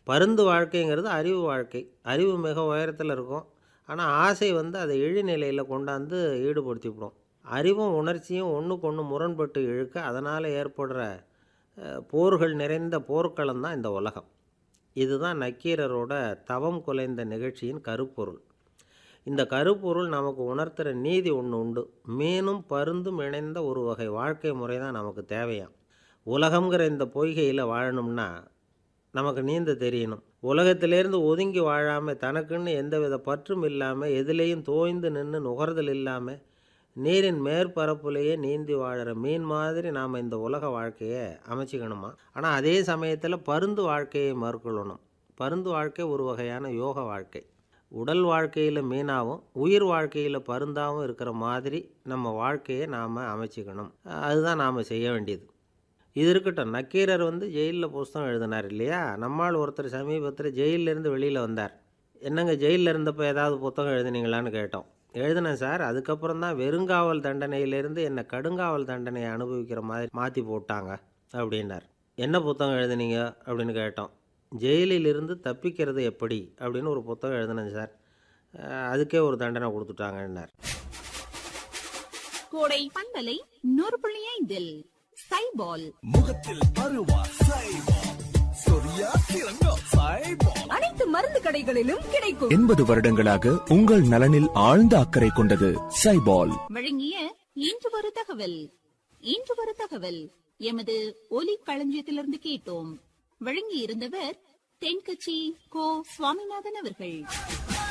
பருந்து வாழ்க்கைங்கிறது அறிவு வாழ்க்கை அறிவு மிக உயரத்தில் இருக்கும் ஆனால் ஆசை வந்து அதை இழிநிலையில் கொண்டாந்து ஈடுபடுத்திவிடும் அறிவும் உணர்ச்சியும் ஒன்றுக்கு ஒன்று முரண்பட்டு இழுக்க அதனால் ஏற்படுற அஹ், போர்கள் நிறைந்த போர்க்களம் தான் இந்த உலகம் இதுதான் நக்கீரரோட தவம் குலைந்த நிகழ்ச்சியின் கருப்பொருள் இந்த கருப்பொருள் நமக்கு உணர்த்துகிற நீதி ஒன்று உண்டு மீனும் பருந்தும் இணைந்த ஒரு வகை வாழ்க்கை முறை தான் நமக்கு தேவையாம் உலகம்ங்கிற இந்த பொய்கையில் வாழணும்னா நமக்கு நீந்த தெரியணும் உலகத்திலேருந்து ஒதுங்கி வாழாமல் தனக்குன்னு எந்தவித பற்றும் இல்லாமல் எதுலேயும் தோய்ந்து நின்று நுகர்தல் இல்லாமல் நீரின் மேற்பரப்புலேயே நீந்தி வாழுற மீன் மாதிரி நாம் இந்த உலக வாழ்க்கையை அமைச்சிக்கணுமா ஆனால் அதே சமயத்தில் பருந்து வாழ்க்கையை மேற்கொள்ளணும் பருந்து வாழ்க்கை ஒரு வகையான யோக வாழ்க்கை உடல் வாழ்க்கையில் மீனாவும் உயிர் வாழ்க்கையில் பருந்தாவும் இருக்கிற மாதிரி நம்ம வாழ்க்கையை நாம் அமைச்சிக்கணும் அதுதான் நாம் செய்ய வேண்டியது இது இருக்கட்டும் நக்கீரர் வந்து ஜெயிலில் புஸ்தகம் எழுதினார் இல்லையா நம்மால் ஒருத்தர் சமீபத்தில் ஜெயிலிருந்து வெளியில் வந்தார் என்னங்க ஜெயிலில் இருந்தப்போ ஏதாவது புத்தகம் எழுதுனீங்களான்னு கேட்டோம் எழுதினேன் சார் அதுக்கப்புறம் தான் வெறுங்காவல் தண்டனையிலேருந்து என்னை கடுங்காவல் தண்டனையை அனுபவிக்கிற மாதிரி மாற்றி போட்டாங்க அப்படின்னார் என்ன புத்தகம் எழுதுனீங்க அப்படின்னு கேட்டோம் ஜெயிலில் இருந்து தப்பிக்கிறது எப்படி அப்படின்னு ஒரு புத்தகம் எழுதினேன் சார் அஹ் அதுக்கே ஒரு தண்டனை கொடுத்துட்டாங்கன்னார் கோடை பண்பலை நூறு புள்ளி ஐந்தில் சைபால் முகத்தில் பருவா சைபால் சொரியா சிறங்கோ சைபால் அனைத்து மருந்து கடைகளிலும் கிடைக்கும் எண்பது வருடங்களாக உங்கள் நலனில் ஆழ்ந்த அக்கறை கொண்டது சைபால் வழங்கிய இன்று ஒரு தகவல் இன்று ஒரு தகவல் எமது ஒலி களஞ்சியத்திலிருந்து கேட்டோம் வழங்கி இருந்தவர் தென்கட்சி கோ சுவாமிநாதன் அவர்கள்